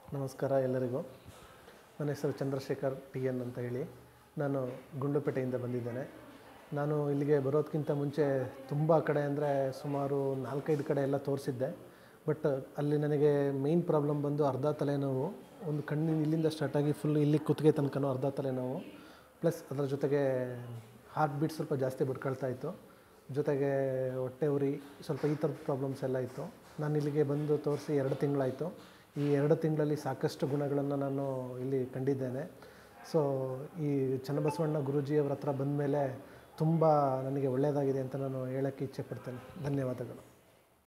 ನಮಸ್ಕಾರ ಎಲ್ಲರಿಗೂ ನನ್ನ ಹೆಸರು ಚಂದ್ರಶೇಖರ್ ಟಿ ಎನ್ ಅಂತ ಹೇಳಿ ನಾನು ಗುಂಡ್ಲುಪೇಟೆಯಿಂದ ಬಂದಿದ್ದೇನೆ ನಾನು ಇಲ್ಲಿಗೆ ಬರೋದಕ್ಕಿಂತ ಮುಂಚೆ ತುಂಬ ಕಡೆ ಅಂದರೆ ಸುಮಾರು ನಾಲ್ಕೈದು ಕಡೆ ಎಲ್ಲ ತೋರಿಸಿದ್ದೆ ಬಟ್ ಅಲ್ಲಿ ನನಗೆ ಮೇಯ್ನ್ ಪ್ರಾಬ್ಲಮ್ ಬಂದು ಅರ್ಧ ತಲೆನೋವು ಒಂದು ಕಣ್ಣಿನ ಇಲ್ಲಿಂದ ಸ್ಟಾರ್ಟಾಗಿ ಫುಲ್ ಇಲ್ಲಿ ಕುತ್ತಿಗೆ ತನಕನೂ ಅರ್ಧ ತಲೆನೋವು ಪ್ಲಸ್ ಅದರ ಜೊತೆಗೆ ಹಾರ್ಟ್ ಬೀಟ್ ಸ್ವಲ್ಪ ಜಾಸ್ತಿ ಬಡ್ಕೊಳ್ತಾ ಇತ್ತು ಜೊತೆಗೆ ಹೊಟ್ಟೆ ಉರಿ ಸ್ವಲ್ಪ ಈ ಥರದ ಪ್ರಾಬ್ಲಮ್ಸ್ ಎಲ್ಲ ಇತ್ತು ನಾನು ಇಲ್ಲಿಗೆ ಬಂದು ತೋರಿಸಿ ಎರಡು ತಿಂಗಳಾಯಿತು ಈ ಎರಡು ತಿಂಗಳಲ್ಲಿ ಸಾಕಷ್ಟು ಗುಣಗಳನ್ನು ನಾನು ಇಲ್ಲಿ ಕಂಡಿದ್ದೇನೆ ಸೊ ಈ ಚನ್ನಬಸವಣ್ಣ ಗುರೂಜಿಯವರ ಹತ್ರ ಬಂದ ಮೇಲೆ ತುಂಬ ನನಗೆ ಒಳ್ಳೆಯದಾಗಿದೆ ಅಂತ ನಾನು ಹೇಳೋಕ್ಕೆ ಇಚ್ಛೆ ಪಡ್ತೇನೆ ಧನ್ಯವಾದಗಳು